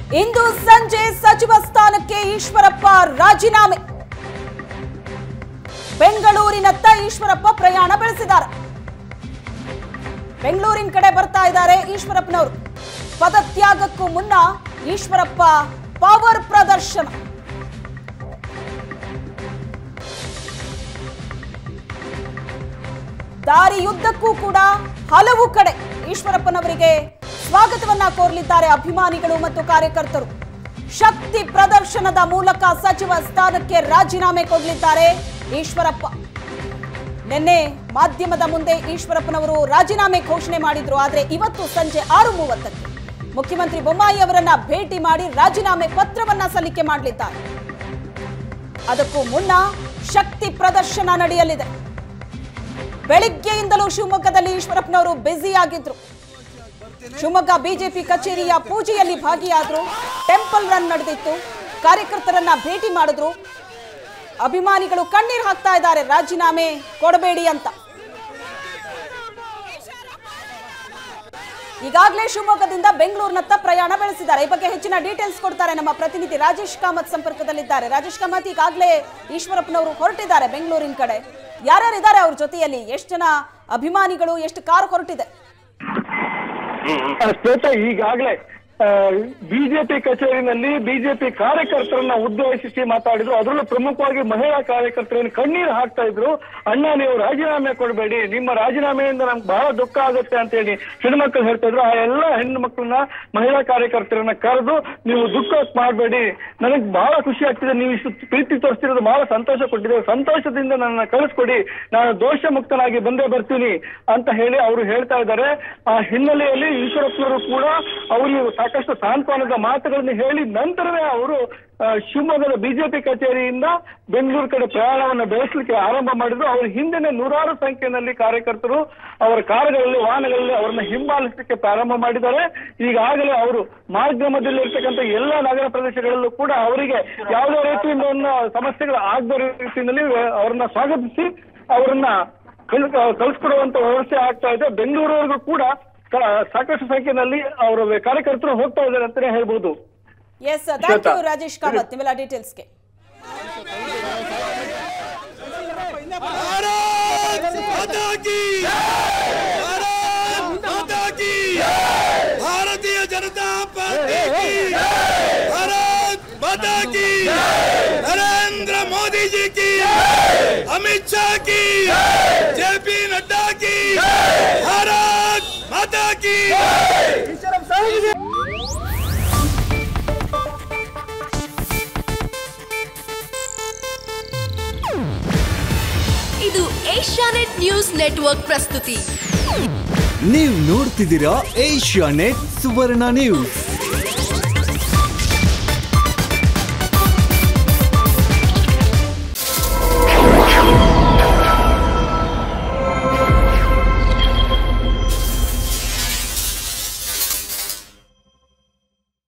ಇಂದು ಸಂಜೆ ಸಚಿವ ಸ್ಥಾನಕ್ಕೆ ಈಶ್ವರಪ್ಪ ರಾಜೀನಾಮೆ ಬೆಂಗಳೂರಿನತ್ತ ಈಶ್ವರಪ್ಪ ಪ್ರಯಾಣ ಬೆಳೆಸಿದ್ದಾರೆ ಬೆಂಗಳೂರಿನ ಕಡೆ ಬರ್ತಾ ಇದ್ದಾರೆ ಈಶ್ವರಪ್ಪನವರು ಪದತ್ಯಾಗಕ್ಕೂ ಮುನ್ನ ಈಶ್ವರಪ್ಪ ಪವರ್ ಪ್ರದರ್ಶನ ದಾರಿಯುದ್ದಕ್ಕೂ ಕೂಡ ಹಲವು ಕಡೆ ಈಶ್ವರಪ್ಪನವರಿಗೆ ಸ್ವಾಗತವನ್ನ ಕೋರಲಿದ್ದಾರೆ ಅಭಿಮಾನಿಗಳು ಮತ್ತು ಕಾರ್ಯಕರ್ತರು ಶಕ್ತಿ ಪ್ರದರ್ಶನದ ಮೂಲಕ ಸಚಿವ ಸ್ಥಾನಕ್ಕೆ ರಾಜೀನಾಮೆ ಕೊಡಲಿದ್ದಾರೆ ಈಶ್ವರಪ್ಪ ನಿನ್ನೆ ಮಾಧ್ಯಮದ ಮುಂದೆ ಈಶ್ವರಪ್ಪನವರು ರಾಜೀನಾಮೆ ಘೋಷಣೆ ಮಾಡಿದ್ರು ಆದರೆ ಇವತ್ತು ಸಂಜೆ ಆರು ಮೂವತ್ತಕ್ಕೆ ಮುಖ್ಯಮಂತ್ರಿ ಬೊಮ್ಮಾಯಿ ಅವರನ್ನ ಭೇಟಿ ಮಾಡಿ ರಾಜೀನಾಮೆ ಪತ್ರವನ್ನ ಸಲ್ಲಿಕೆ ಮಾಡಲಿದ್ದಾರೆ ಅದಕ್ಕೂ ಮುನ್ನ ಶಕ್ತಿ ಪ್ರದರ್ಶನ ನಡೆಯಲಿದೆ ಬೆಳಿಗ್ಗೆಯಿಂದಲೂ ಶಿವಮೊಗ್ಗದಲ್ಲಿ ಈಶ್ವರಪ್ಪನವರು ಬ್ಯುಸಿ ಆಗಿದ್ರು ಶಿವಮೊಗ್ಗ ಬಿಜೆಪಿ ಕಚೇರಿಯ ಪೂಜೆಯಲ್ಲಿ ಭಾಗಿಯಾದ್ರು ಟೆಂಪಲ್ ರನ್ ನಡೆದಿತ್ತು ಕಾರ್ಯಕರ್ತರನ್ನ ಭೇಟಿ ಮಾಡಿದ್ರು ಅಭಿಮಾನಿಗಳು ಕಣ್ಣೀರು ಹಾಕ್ತಾ ಇದ್ದಾರೆ ರಾಜೀನಾಮೆ ಕೊಡಬೇಡಿ ಅಂತ ಈಗಾಗಲೇ ಶಿವಮೊಗ್ಗದಿಂದ ಬೆಂಗಳೂರಿನತ್ತ ಪ್ರಯಾಣ ಬೆಳೆಸಿದ್ದಾರೆ ಈ ಬಗ್ಗೆ ಹೆಚ್ಚಿನ ಡೀಟೇಲ್ಸ್ ಕೊಡ್ತಾರೆ ನಮ್ಮ ಪ್ರತಿನಿಧಿ ರಾಜೇಶ್ ಕಾಮತ್ ಸಂಪರ್ಕದಲ್ಲಿದ್ದಾರೆ ರಾಜೇಶ್ ಕಾಮತ್ ಈಗಾಗಲೇ ಈಶ್ವರಪ್ಪನವರು ಹೊರಟಿದ್ದಾರೆ ಬೆಂಗಳೂರಿನ ಕಡೆ ಯಾರ್ಯಾರು ಇದ್ದಾರೆ ಅವ್ರ ಜೊತೆಯಲ್ಲಿ ಎಷ್ಟು ಜನ ಅಭಿಮಾನಿಗಳು ಎಷ್ಟು ಕಾರ್ ಹೊರಟಿದೆ ಶ್ವೇತಾ ಈಗಾಗಲೇ ಬಿಜೆಪಿ ಕಚೇರಿನಲ್ಲಿ ಬಿಜೆಪಿ ಕಾರ್ಯಕರ್ತರನ್ನ ಉದ್ದೇಶಿಸಿ ಮಾತಾಡಿದ್ರು ಅದರಲ್ಲೂ ಪ್ರಮುಖವಾಗಿ ಮಹಿಳಾ ಕಾರ್ಯಕರ್ತರನ್ನು ಕಣ್ಣೀರು ಹಾಕ್ತಾ ಇದ್ರು ಅಣ್ಣ ನೀವು ರಾಜೀನಾಮೆ ಕೊಡಬೇಡಿ ನಿಮ್ಮ ರಾಜೀನಾಮೆಯಿಂದ ನಮ್ಗೆ ಬಹಳ ದುಃಖ ಆಗುತ್ತೆ ಅಂತ ಹೇಳಿ ಹೆಣ್ಮಕ್ಳು ಹೇಳ್ತಾ ಇದ್ರು ಆ ಎಲ್ಲ ಹೆಣ್ಣು ಮಕ್ಕಳನ್ನ ಮಹಿಳಾ ಕಾರ್ಯಕರ್ತರನ್ನ ಕರೆದು ನೀವು ದುಃಖ ಮಾಡಬೇಡಿ ನನಗೆ ಬಹಳ ಖುಷಿ ಆಗ್ತಿದೆ ನೀವು ಇಷ್ಟು ಪ್ರೀತಿ ತೋರಿಸ್ತಿರೋದು ಬಹಳ ಸಂತೋಷ ಕೊಟ್ಟಿದೆ ಸಂತೋಷದಿಂದ ನನ್ನ ಕಳಿಸ್ಕೊಡಿ ನಾನು ದೋಷ ಮುಕ್ತನಾಗಿ ಬಂದೇ ಬರ್ತೀನಿ ಅಂತ ಹೇಳಿ ಅವರು ಹೇಳ್ತಾ ಇದ್ದಾರೆ ಆ ಹಿನ್ನೆಲೆಯಲ್ಲಿ ಈಶ್ವರಪ್ಪನವರು ಕೂಡ ಅವರಿಗೆ ಸಾಕಷ್ಟು ಸಾಂತ್ವನದ ಮಾತುಗಳನ್ನು ಹೇಳಿ ನಂತರವೇ ಅವರು ಆ, ಶಿವಮೊಗ್ಗದ ಬಿಜೆಪಿ ಕಚೇರಿಯಿಂದ ಬೆಂಗಳೂರು ಕಡೆ ಪ್ರಯಾಣವನ್ನು ಬೆಳೆಸಲಿಕ್ಕೆ ಆರಂಭ ಮಾಡಿದ್ರು ಅವ್ರ ಹಿಂದೆನೆ ನೂರಾರು ಸಂಖ್ಯೆಯಲ್ಲಿ ಕಾರ್ಯಕರ್ತರು ಅವರ ಕಾರುಗಳಲ್ಲಿ ವಾಹನಗಳಲ್ಲಿ ಅವರನ್ನ ಹಿಂಬಾಲಿಸಲಿಕ್ಕೆ ಪ್ರಾರಂಭ ಮಾಡಿದ್ದಾರೆ ಈಗಾಗಲೇ ಅವರು ಮಾಧ್ಯಮದಲ್ಲಿ ಇರ್ತಕ್ಕಂಥ ಎಲ್ಲ ನಗರ ಪ್ರದೇಶಗಳಲ್ಲೂ ಕೂಡ ಅವರಿಗೆ ಯಾವುದೇ ರೀತಿಯಿಂದ ಒಂದು ಸಮಸ್ಯೆಗಳು ಆಗದ ರೀತಿಯಲ್ಲಿ ಅವರನ್ನ ಸ್ವಾಗತಿಸಿ ಅವರನ್ನ ಕಲ್ ಕಳಿಸ್ಕೊಡುವಂತ ವ್ಯವಸ್ಥೆ ಆಗ್ತಾ ಇದೆ ಬೆಂಗಳೂರಿವರೆಗೂ ಕೂಡ ಕ- ಸಾಕಷ್ಟು ಸಂಖ್ಯೆಯಲ್ಲಿ ಅವರ ಕಾರ್ಯಕರ್ತರು ಹೋಗ್ತಾ ಇದ್ದಾರೆ ಅಂತಾನೆ ಹೇಳ್ಬೋದು yes thank you Rajesh Kamath ನಿಮ್ಮೆಲ್ಲ ಡೀಟೇಲ್ಸ್ಗೆ भारत माता की भारत माता की भारतीय जनता पार्टी की भारत माता की नरेंद्र मोदी जी की अमित शाह की जेपी नड्डा की भारत माता की ಇದು ಏಷ್ಯಾನೆಟ್ ನ್ಯೂಸ್ ನೆಟ್ವರ್ಕ್ ಪ್ರಸ್ತುತಿ ನೀವು ನೋಡ್ತಿದ್ದೀರಾ ಏಷ್ಯಾ ನೆಟ್ ಸುವರ್ಣ ನ್ಯೂಸ್